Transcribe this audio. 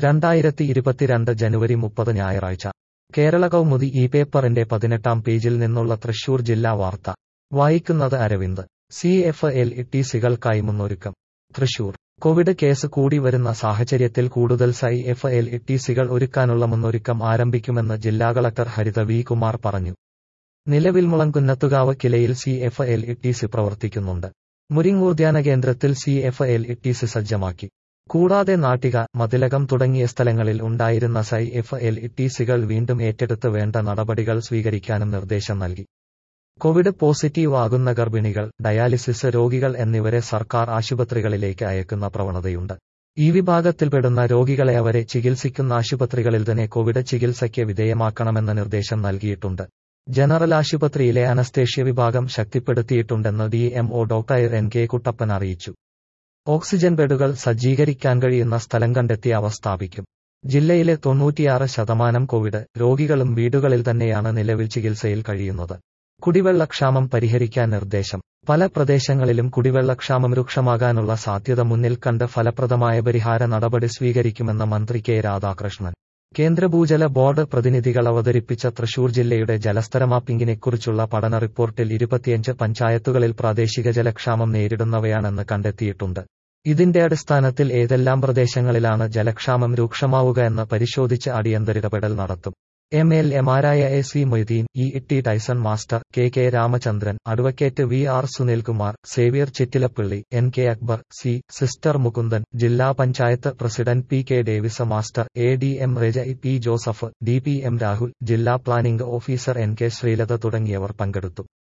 രണ്ടായിരത്തി ഇരുപത്തിരണ്ട് ജനുവരി മുപ്പത് ഞായറാഴ്ച കേരള കൗമുദി ഈ പേപ്പറിന്റെ പതിനെട്ടാം പേജിൽ നിന്നുള്ള തൃശൂർ ജില്ലാ വാർത്ത വായിക്കുന്നത് Aravind C F L T സികൾക്കായി മുന്നൊരുക്കം തൃശൂർ കോവിഡ് കേസ് കൂടി വരുന്ന സാഹചര്യത്തിൽ കൂടുതൽ സൈ എഫ് എൽ ടി സികൾ ഒരുക്കാനുള്ള മുന്നൊരുക്കം ആരംഭിക്കുമെന്ന് ജില്ലാ കളക്ടർ ഹരിത വി കുമാർ പറഞ്ഞു നിലവിൽ മുളങ്കുന്നത്തുകാവ് കിലയിൽ C F L T C പ്രവർത്തിക്കുന്നുണ്ട് മുരിങ്ങൂർദ്യാന കേന്ദ്രത്തിൽ C F L T C സജ്ജമാക്കി കൂടാതെ നാട്ടിക മതിലകം തുടങ്ങിയ സ്ഥലങ്ങളിൽ ഉണ്ടായിരുന്ന സൈ എഫ് എൽ ടി സികൾ വീണ്ടും ഏറ്റെടുത്ത് വേണ്ട നടപടികൾ സ്വീകരിക്കാനും നിർദ്ദേശം നൽകി കോവിഡ് പോസിറ്റീവ് ആകുന്ന ഗർഭിണികൾ ഡയാലിസിസ് രോഗികൾ എന്നിവരെ സർക്കാർ ആശുപത്രികളിലേക്ക് അയക്കുന്ന പ്രവണതയുണ്ട് ഈ വിഭാഗത്തിൽപ്പെടുന്ന രോഗികളെ അവരെ ചികിത്സിക്കുന്ന ആശുപത്രികളിൽ തന്നെ കോവിഡ് ചികിത്സയ്ക്ക് വിധേയമാക്കണമെന്ന നിർദ്ദേശം നൽകിയിട്ടുണ്ട് ജനറൽ ആശുപത്രിയിലെ അനസ്തേഷ്യ വിഭാഗം ശക്തിപ്പെടുത്തിയിട്ടുണ്ടെന്ന് D M O doctor N K Kuttappan അറിയിച്ചു ഓക്സിജൻ ബെഡുകൾ സജ്ജീകരിക്കാൻ കഴിയുന്ന സ്ഥലം കണ്ടെത്തി അവ സ്ഥാപിക്കും ജില്ലയിലെ തൊണ്ണൂറ്റിയാറ് ശതമാനം കോവിഡ് രോഗികളും വീടുകളിൽ തന്നെയാണ് നിലവിൽ ചികിത്സയിൽ കഴിയുന്നത് കുടിവെള്ളക്ഷാമം പരിഹരിക്കാൻ നിർദ്ദേശം പല പ്രദേശങ്ങളിലും കുടിവെള്ളക്ഷാമം രൂക്ഷമാകാനുള്ള സാധ്യത മുന്നിൽ കണ്ട് ഫലപ്രദമായ പരിഹാര നടപടി സ്വീകരിക്കുമെന്ന് മന്ത്രി കെ രാധാകൃഷ്ണൻ കേന്ദ്ര ഭൂജല ബോർഡ് പ്രതിനിധികൾ അവതരിപ്പിച്ച തൃശൂർ ജില്ലയുടെ ജലസ്തര മാപ്പിംഗിനെക്കുറിച്ചുള്ള പഠന റിപ്പോർട്ടിൽ ഇരുപത്തിയഞ്ച് പഞ്ചായത്തുകളിൽ പ്രാദേശിക ജലക്ഷാമം നേരിടുന്നവയാണെന്ന് കണ്ടെത്തിയിട്ടുണ്ട് ഇതിന്റെ അടിസ്ഥാനത്തിൽ ഏതെല്ലാം പ്രദേശങ്ങളിലാണ് ജലക്ഷാമം രൂക്ഷമാവുക എന്ന് പരിശോധിച്ച് അടിയന്തരിടപെടൽ നടത്തും എം എൽ എമാരായ A C Moideen E T Tyson master K K Ramachandran advocate V R Sunilkumar Xavier Chittilappilly N K Akbar C sister Mukundan ജില്ലാ panchayat president P K Davis master A D M Reja P Joseph D P M Rahul ജില്ലാ planning officer N K Sreelatha തുടങ്ങിയവർ പങ്കെടുത്തു